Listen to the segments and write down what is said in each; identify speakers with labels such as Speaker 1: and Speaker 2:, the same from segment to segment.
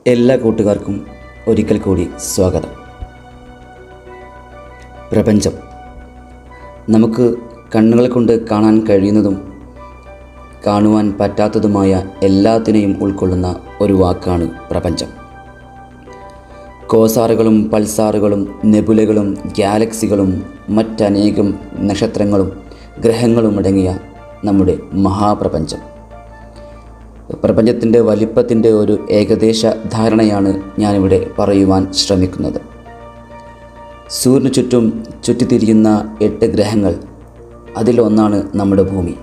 Speaker 1: എല്ലാ കൂട്ടുകാർക്കും ഒരിക്കൽ കൂടി സ്വാഗതം പ്രപഞ്ചം നമുക്ക് കണ്ണുകൾ കൊണ്ട് കാണാൻ കഴിയുന്നതും കാണുവാൻ പറ്റാത്തതുമായ എല്ലാത്തിനെയും ഉൾക്കൊള്ളുന്ന ഒരു വാക്കാണ് പ്രപഞ്ചം കോസാറുകളും പൾസാറുകളും നെബുലകളും ഗാലക്സികളും മറ്റനേകം നക്ഷത്രങ്ങളും ഗ്രഹങ്ങളും അടങ്ങിയ നമ്മുടെ മഹാപ്രപഞ്ചം പ്രപഞ്ചത്തിൻ്റെ വലിപ്പത്തിൻ്റെ ഒരു ഏകദേശ ധാരണയാണ് ഞാനിവിടെ പറയുവാൻ ശ്രമിക്കുന്നത് സൂര്യന് ചുറ്റും ചുറ്റിത്തിരിയുന്ന എട്ട് ഗ്രഹങ്ങൾ അതിലൊന്നാണ് നമ്മുടെ ഭൂമി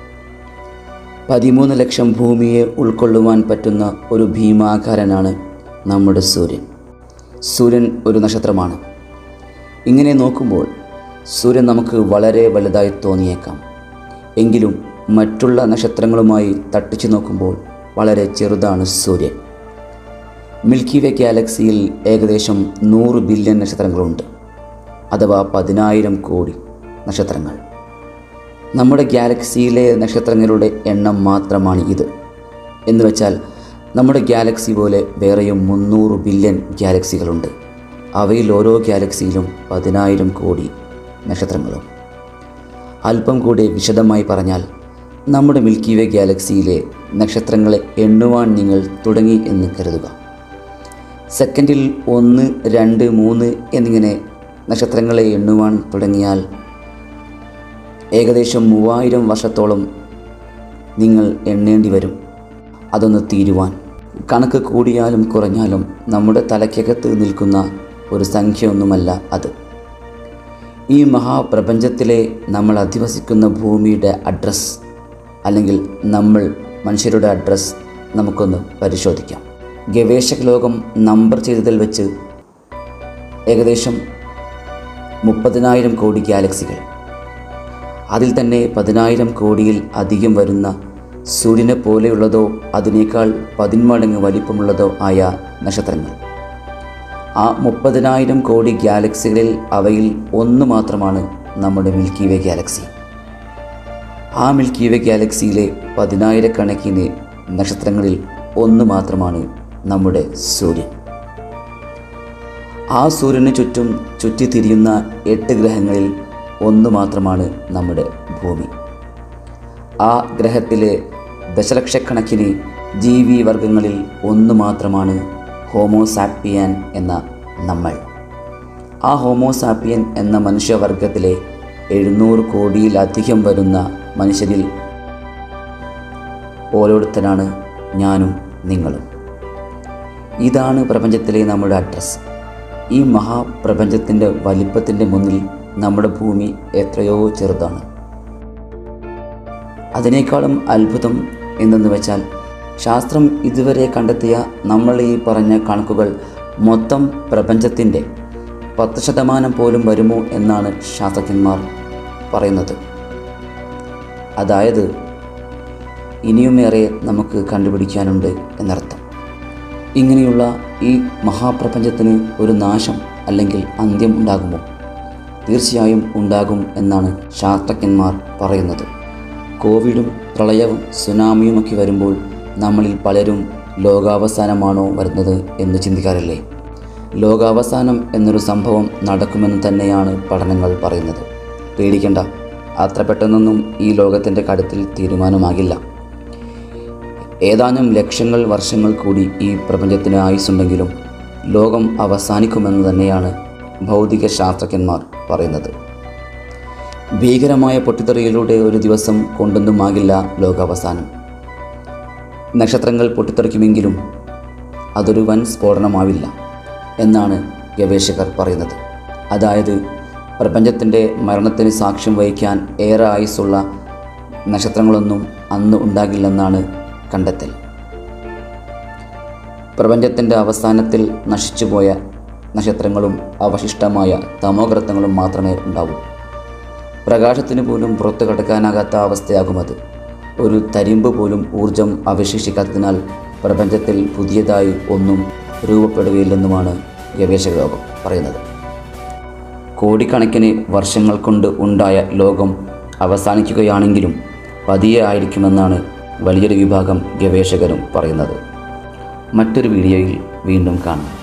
Speaker 1: പതിമൂന്ന് ലക്ഷം ഭൂമിയെ ഉൾക്കൊള്ളുവാൻ പറ്റുന്ന ഒരു ഭീമാകാരനാണ് നമ്മുടെ സൂര്യൻ സൂര്യൻ ഒരു നക്ഷത്രമാണ് ഇങ്ങനെ നോക്കുമ്പോൾ സൂര്യൻ നമുക്ക് വളരെ വലുതായി തോന്നിയേക്കാം എങ്കിലും മറ്റുള്ള നക്ഷത്രങ്ങളുമായി തട്ടിച്ചു നോക്കുമ്പോൾ വളരെ ചെറുതാണ് സൂര്യൻ മിൽക്കി വേ ഗാലക്സിയിൽ ഏകദേശം നൂറ് ബില്യൺ നക്ഷത്രങ്ങളുണ്ട് അഥവാ പതിനായിരം കോടി നക്ഷത്രങ്ങൾ നമ്മുടെ ഗാലക്സിയിലെ നക്ഷത്രങ്ങളുടെ എണ്ണം മാത്രമാണ് ഇത് എന്ന് വെച്ചാൽ നമ്മുടെ ഗാലക്സി പോലെ വേറെയും മുന്നൂറ് ബില്യൺ ഗാലക്സികളുണ്ട് അവയിൽ ഓരോ ഗാലക്സിയിലും പതിനായിരം കോടി നക്ഷത്രങ്ങളും അല്പം കൂടി വിശദമായി പറഞ്ഞാൽ നമ്മുടെ മിൽക്കി വേ ഗാലക്സിയിലെ നക്ഷത്രങ്ങളെ എണ്ണുവാൻ നിങ്ങൾ തുടങ്ങി എന്ന് കരുതുക സെക്കൻഡിൽ ഒന്ന് രണ്ട് മൂന്ന് എന്നിങ്ങനെ നക്ഷത്രങ്ങളെ എണ്ണുവാൻ തുടങ്ങിയാൽ ഏകദേശം മൂവായിരം വർഷത്തോളം നിങ്ങൾ എണ്ണേണ്ടി വരും അതൊന്ന് തീരുവാൻ കണക്ക് കൂടിയാലും കുറഞ്ഞാലും നമ്മുടെ തലയ്ക്കകത്ത് നിൽക്കുന്ന ഒരു സംഖ്യയൊന്നുമല്ല അത് ഈ മഹാപ്രപഞ്ചത്തിലെ നമ്മൾ അധിവസിക്കുന്ന ഭൂമിയുടെ അഡ്രസ്സ് അല്ലെങ്കിൽ നമ്മൾ മനുഷ്യരുടെ അഡ്രസ്സ് നമുക്കൊന്ന് പരിശോധിക്കാം ഗവേഷക ലോകം നമ്പർ ചെയ്തതിൽ വെച്ച് ഏകദേശം മുപ്പതിനായിരം കോടി ഗാലക്സികൾ അതിൽ തന്നെ പതിനായിരം കോടിയിൽ അധികം വരുന്ന സൂര്യനെ പോലെയുള്ളതോ അതിനേക്കാൾ പതിന്മടങ്ങ് വലിപ്പമുള്ളതോ ആയ നക്ഷത്രങ്ങൾ ആ മുപ്പതിനായിരം കോടി ഗാലക്സികളിൽ അവയിൽ ഒന്ന് മാത്രമാണ് നമ്മുടെ മിൽക്കി വേ ഗാലക്സി ആ മിൽക്കി വേ ഗാലക്സിയിലെ പതിനായിരക്കണക്കിന് നക്ഷത്രങ്ങളിൽ ഒന്ന് മാത്രമാണ് നമ്മുടെ സൂര്യൻ ആ സൂര്യന് ചുറ്റും ചുറ്റിത്തിരിയുന്ന എട്ട് ഗ്രഹങ്ങളിൽ ഒന്ന് മാത്രമാണ് നമ്മുടെ ഭൂമി ആ ഗ്രഹത്തിലെ ദശലക്ഷക്കണക്കിന് ജീവി വർഗങ്ങളിൽ ഒന്ന് മാത്രമാണ് ഹോമോസാപ്പിയൻ എന്ന നമ്മൾ ആ ഹോമോസാപ്പിയൻ എന്ന മനുഷ്യവർഗത്തിലെ എഴുന്നൂറ് കോടിയിലധികം വരുന്ന മനുഷ്യരിൽ ഓരോരുത്തരാണ് ഞാനും നിങ്ങളും ഇതാണ് പ്രപഞ്ചത്തിലെ നമ്മുടെ അഡ്രസ്സ് ഈ മഹാപ്രപഞ്ചത്തിൻ്റെ വലിപ്പത്തിൻ്റെ മുന്നിൽ നമ്മുടെ ഭൂമി എത്രയോ ചെറുതാണ് അതിനേക്കാളും അത്ഭുതം എന്തെന്ന് വെച്ചാൽ ശാസ്ത്രം ഇതുവരെ കണ്ടെത്തിയ നമ്മൾ ഈ പറഞ്ഞ കണക്കുകൾ മൊത്തം പ്രപഞ്ചത്തിൻ്റെ പത്ത് ശതമാനം പോലും വരുമോ എന്നാണ് ശാസ്ത്രജ്ഞന്മാർ പറയുന്നത് അതായത് ഇനിയുമേറെ നമുക്ക് കണ്ടുപിടിക്കാനുണ്ട് എന്നർത്ഥം ഇങ്ങനെയുള്ള ഈ മഹാപ്രപഞ്ചത്തിന് ഒരു നാശം അല്ലെങ്കിൽ അന്ത്യം ഉണ്ടാകുമോ തീർച്ചയായും ഉണ്ടാകും എന്നാണ് ശാസ്ത്രജ്ഞന്മാർ പറയുന്നത് കോവിഡും പ്രളയവും സുനാമിയുമൊക്കെ വരുമ്പോൾ നമ്മളിൽ പലരും ലോകാവസാനമാണോ വരുന്നത് എന്ന് ചിന്തിക്കാറില്ലേ ലോകാവസാനം എന്നൊരു സംഭവം നടക്കുമെന്ന് തന്നെയാണ് പഠനങ്ങൾ പറയുന്നത് പേടിക്കേണ്ട അത്ര പെട്ടെന്നൊന്നും ഈ ലോകത്തിൻ്റെ കടുത്തിൽ തീരുമാനമാകില്ല ഏതാനും ലക്ഷങ്ങൾ വർഷങ്ങൾ കൂടി ഈ പ്രപഞ്ചത്തിന് ആയുസ്സുണ്ടെങ്കിലും ലോകം അവസാനിക്കുമെന്ന് തന്നെയാണ് ഭൗതിക ശാസ്ത്രജ്ഞന്മാർ പറയുന്നത് ഭീകരമായ പൊട്ടിത്തെറിയിലൂടെ ഒരു ദിവസം കൊണ്ടൊന്നുമാകില്ല ലോകാവസാനം നക്ഷത്രങ്ങൾ പൊട്ടിത്തെറിക്കുമെങ്കിലും അതൊരു വൻ സ്ഫോടനമാവില്ല എന്നാണ് ഗവേഷകർ പറയുന്നത് അതായത് പ്രപഞ്ചത്തിൻ്റെ മരണത്തിന് സാക്ഷ്യം വഹിക്കാൻ ഏറെ ആയുസ്സുള്ള നക്ഷത്രങ്ങളൊന്നും അന്ന് ഉണ്ടാകില്ലെന്നാണ് കണ്ടെത്തൽ പ്രപഞ്ചത്തിൻ്റെ അവസാനത്തിൽ നശിച്ചുപോയ നക്ഷത്രങ്ങളും അവശിഷ്ടമായ തമോഗ്രത്തങ്ങളും മാത്രമേ ഉണ്ടാവൂ പ്രകാശത്തിന് പോലും പുറത്തു കടക്കാനാകാത്ത അവസ്ഥയാകും അത് ഒരു തരിമ്പ് പോലും ഊർജം അവശേഷിക്കാത്തതിനാൽ പ്രപഞ്ചത്തിൽ പുതിയതായി ഒന്നും രൂപപ്പെടുകയില്ലെന്നുമാണ് ഗവേഷക ലോകം പറയുന്നത് കോടിക്കണക്കിന് വർഷങ്ങൾ കൊണ്ട് ഉണ്ടായ ലോകം അവസാനിക്കുകയാണെങ്കിലും പതിയെ ആയിരിക്കുമെന്നാണ് വലിയൊരു വിഭാഗം ഗവേഷകരും പറയുന്നത് മറ്റൊരു വീഡിയോയിൽ വീണ്ടും കാണാം